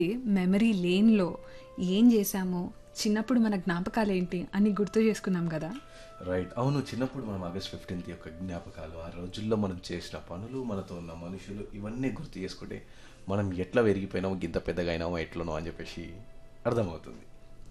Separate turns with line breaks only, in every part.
Memory లేన్లో ఏం చేశామో చిన్నప్పుడు మన జ్ఞాపకాలు ఏంటి అని గుర్తు చేసుకున్నాం కదా
రైట్ అవును చిన్నప్పుడు మనం ఆగస్ట్ ఫిఫ్టీన్త్ యొక్క జ్ఞాపకాలు ఆ రోజుల్లో మనం చేసిన పనులు మనతో ఉన్న మనుషులు ఇవన్నీ గుర్తు చేసుకుంటే మనం ఎట్లా పెరిగిపోయినామో ఇంత పెద్దగా అయినామో ఎట్లనో అని చెప్పేసి అర్థమవుతుంది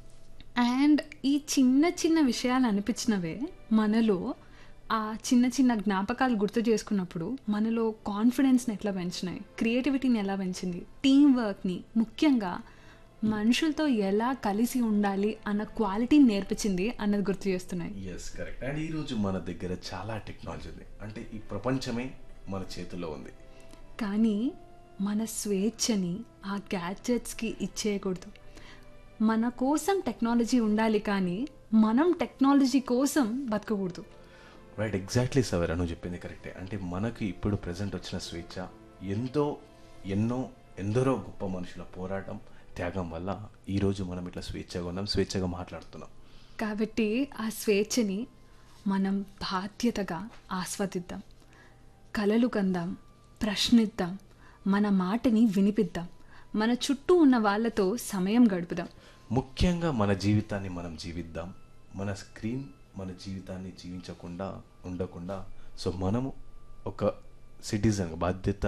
అండ్ ఈ చిన్న చిన్న విషయాలు అనిపించినవే మనలో ఆ చిన్న చిన్న జ్ఞాపకాలు గుర్తు చేసుకున్నప్పుడు మనలో కాన్ఫిడెన్స్ని ఎట్లా పెంచినాయి క్రియేటివిటీని ఎలా పెంచింది టీం వర్క్ని ముఖ్యంగా మనుషులతో ఎలా కలిసి ఉండాలి అన్న క్వాలిటీని నేర్పించింది అన్నది గుర్తు చేస్తున్నాయి
ఎస్ కరెక్ట్ అండ్ ఈరోజు మన దగ్గర చాలా టెక్నాలజీ ఉంది అంటే ఈ ప్రపంచమే మన చేతుల్లో ఉంది
కానీ మన స్వేచ్ఛని ఆ గ్యాడ్జెట్స్కి ఇచ్చేయకూడదు మన కోసం టెక్నాలజీ ఉండాలి కానీ మనం టెక్నాలజీ కోసం బతకకూడదు
రైట్ ఎగ్జాక్ట్లీ సవర్ నువ్వు చెప్పింది కరెక్టే అంటే మనకి ఇప్పుడు ప్రజెంట్ వచ్చిన స్వేచ్ఛ ఎంతో ఎన్నో ఎందరో గొప్ప మనుషుల పోరాటం త్యాగం వల్ల ఈరోజు మనం ఇట్లా స్వేచ్ఛగా ఉన్నాం స్వేచ్ఛగా మాట్లాడుతున్నాం
కాబట్టి ఆ స్వేచ్ఛని మనం బాధ్యతగా ఆస్వాదిద్దాం కలలు కందాం ప్రశ్నిద్దాం మన మాటని వినిపిద్దాం మన చుట్టూ ఉన్న వాళ్ళతో సమయం గడుపుదాం
ముఖ్యంగా మన జీవితాన్ని మనం జీవిద్దాం మన స్క్రీన్ మన జీవితాన్ని జీవించకుండా ఉండకుండా సో మనము ఒక సిటిజన్ బాధ్యత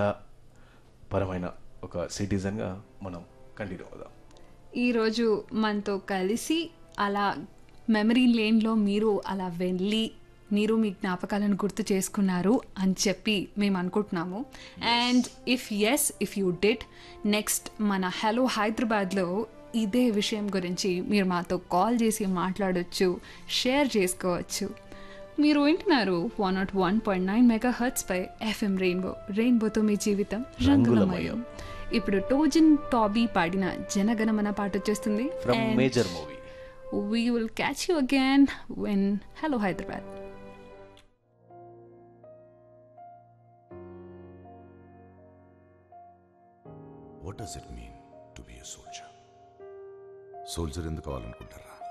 పరమైన ఒక సిటిజన్గా మనం కంటిన్యూ అవుదాం
ఈరోజు మనతో కలిసి అలా మెమరీ లేన్లో మీరు అలా వెళ్ళి మీరు మీ జ్ఞాపకాలను గుర్తు చేసుకున్నారు అని చెప్పి మేము అనుకుంటున్నాము and if S if you did next మన హలో హైదరాబాద్లో ఇదే విషయం గురించి మీరు మాతో కాల్ చేసి మాట్లాడొచ్చు షేర్ చేసుకోవచ్చు మీరు వింటున్నారు one not one point nine mega hertz పై ఎఫ్ఎం రెయిన్బో రెయిన్బోతో మీ జీవితం రంగులమయం ఇప్పుడు టోజన్ టాబీ పాడిన జనగణమన పాట వచ్చేస్తుంది
from major movie
we will catch you again when Hello Hyderabad.
What does it mean to be a soldier soldier ఎందుకు కావాలనుకుంటారా